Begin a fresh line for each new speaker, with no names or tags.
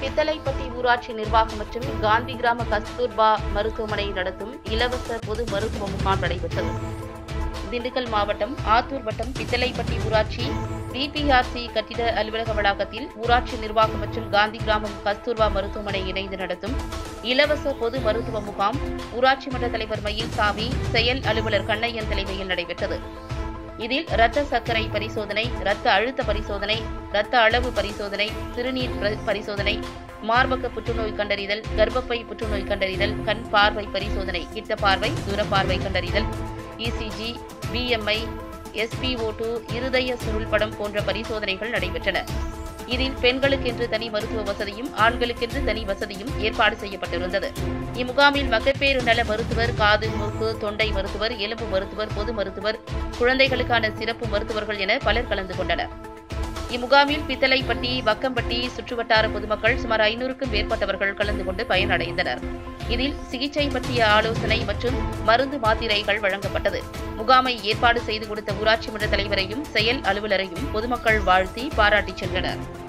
பித்தளைப்பட்டி ஊராட்சி நிர்வாகம் மற்றும் காந்தி கிராம கஸ்தூர்பா மருத்துவமனை நடத்தும் இலவச பொது மருத்துவ முகாம் நடைபெற்றது திண்டுக்கல் மாவட்டம் ஆத்தூர் வட்டம் பித்தளைப்பட்டி ஊராட்சி பிபிஆர்சி கட்டிட அலுவலக வளாகத்தில் ஊராட்சி நிர்வாகம் மற்றும் காந்தி கிராமம் கஸ்தூர்பா மருத்துவமனை இணைந்து நடத்தும் இலவச பொது மருத்துவ முகாம் ஊராட்சி மன்ற தலைவர் மயில்சாமி செயல் அலுவலர் கண்ணையன் தலைமையில் நடைபெற்றது இதில் இரத்த சர்க்கரை பரிசோதனை இரத்த அழுத்த பரிசோதனை இரத்த அளவு பரிசோதனை சிறுநீர் பரி- பரிசோதனை மார்பக புற்றுநோய் கண்டறிதல் கர்ப்பப்பை புற்றுநோய் கண்டறிதல் கண் பார்வை பரிசோதனை கிட்ட பார்வை தூர பார்வை கண்டறிதல் இசிஜி பிஎம்ஐ எஸ்பிஓ டூ இருதய சுருள்படம் போன்ற பரிசோதனைகள் நடைபெற்றன இதில் பெண்களுக்கென்று தனி மருத்துவ வசதியும் ஆண்களுக்கென்று தனி வசதியும் ஏற்பாடு செய்யப்பட்டிருந்தது இம்முகாமில் மகப்பேறு நல மருத்துவர் காது மூக்கு தொண்டை மருத்துவர் எலும்பு மருத்துவர் பொது மருத்துவர் குழந்தைகளுக்கான சிறப்பு மருத்துவர்கள் என பலர் கலந்து கொண்டனர் இம்முகாமில் பித்தளைப்பட்டி வக்கம்பட்டி சுற்றுவட்டார பொதுமக்கள் சுமார் ஐநூறுக்கும் மேற்பட்டவர்கள் கலந்து கொண்டு பயனடைந்தனர் இதில் சிகிச்சை பற்றிய ஆலோசனை மற்றும் மருந்து மாத்திரைகள் வழங்கப்பட்டது முகாமை ஏற்பாடு செய்து கொடுத்த ஊராட்சி மன்ற தலைவரையும் செயல் அலுவலரையும் பொதுமக்கள் வாழ்த்தி பாராட்டிச் சென்றனர்